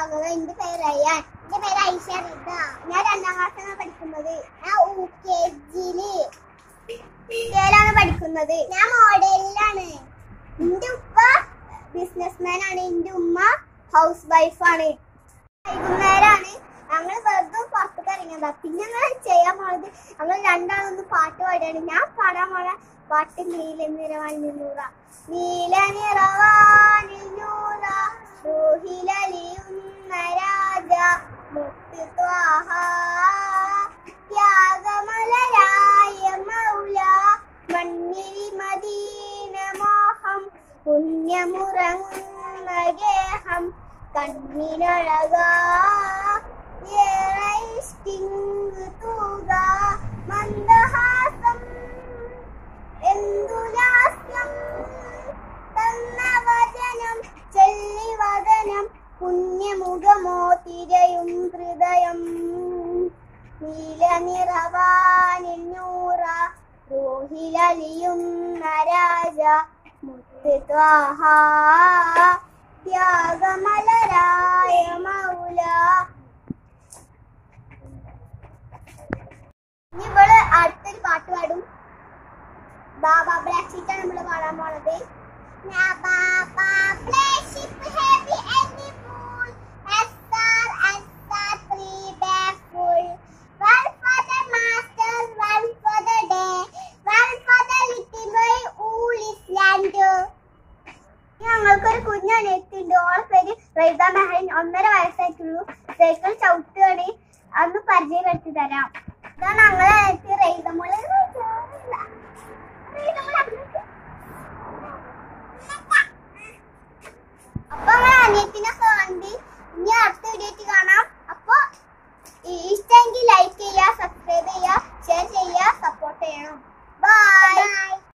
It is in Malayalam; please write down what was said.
സ്വാഗതം എന്റെ പേര് അയ്യാൻ എന്റെ പേര് ഐഷ റിത ഞാൻ രണ്ടാം ക്ലാസ്സിലാണ് പഠിക്കുന്നത് ഞാൻ യു കെ ജിയില് ലാണ് പഠിക്കുന്നത് ഞാൻ മോഡലിലാണ് എന്റെ ഉപ്പ ബിസിനസ്മാൻ ആണ് എന്റെ ഉമ്മ ഹൗസ് വൈഫാണ് വൈകുന്നേരമാണ് ഞങ്ങൾ വെറുതെ പുറത്തേക്ക് ഇറങ്ങിയതാ പിന്നെ ഞങ്ങൾ ചെയ്യാൻ പോണത് ഞങ്ങൾ രണ്ടാളൊന്ന് പാട്ട് പാടുകയാണ് ഞാൻ പാടാൻ പോണ പാട്ട് നീല നിറവാൻ നിന്നൂറ നീല നിറവാനിൽ നൂറ റൂഹിലലിയുന്ന രാജ മുത്ത് ത്വാഹ ത്യാഗമലരായ മൗല മണ്ണിൽ മദീന മോഹം പുണ്യമുറങ്ങുന്ന ഗേഹം കണ്ണിനഴകാ ഏറെ ഇഷ്ടിങ് തൂക മന്ദഹാസം എന്തുലാസ്യം തന്ന വചനം ചെല്ലിവദനം പുണ്യമുഖമോ തിരയും ഹൃദയം നീല നിറവാനിൽ നൂറ റോഹിലലിയും നരാജ മുത്ത് ത്വാഹ ത്യാഗമലരായ മൗല ഇനി ഇവള് അടുത്തൊരു പാട്ട് പാടും ബാബ ബ്ലാക്ക് ഷീറ്റാണ് നമ്മള് പാടാൻ പോണത് ഞങ്ങൾക്കൊരു കുഞ്ഞനെത്തുണ്ട് ഓളെ പേര് റൈദ മെഹറിൻ ഒന്നര വയസ്സായിട്ടുള്ളൂ സൈക്കിൾ ചവിട്ടുകയാണ് അന്ന് പരിചയപ്പെടുത്തി തരാം ഇതാണ് ഞങ്ങളെ എത്തി റൈദ മോളെ അപ്പൊ ഞങ്ങൾ അനിയത്തിനൊക്കെ കണ്ടി ഇനി അടുത്ത വീഡിയോ കാണാം അപ്പൊ ഇഷ്ടമെങ്കിൽ ലൈക്ക് ചെയ്യുക സബ്സ്ക്രൈബ് ചെയ്യുക ഷെയർ ചെയ്യുക സപ്പോർട്ട് ചെയ്യണം ബൈ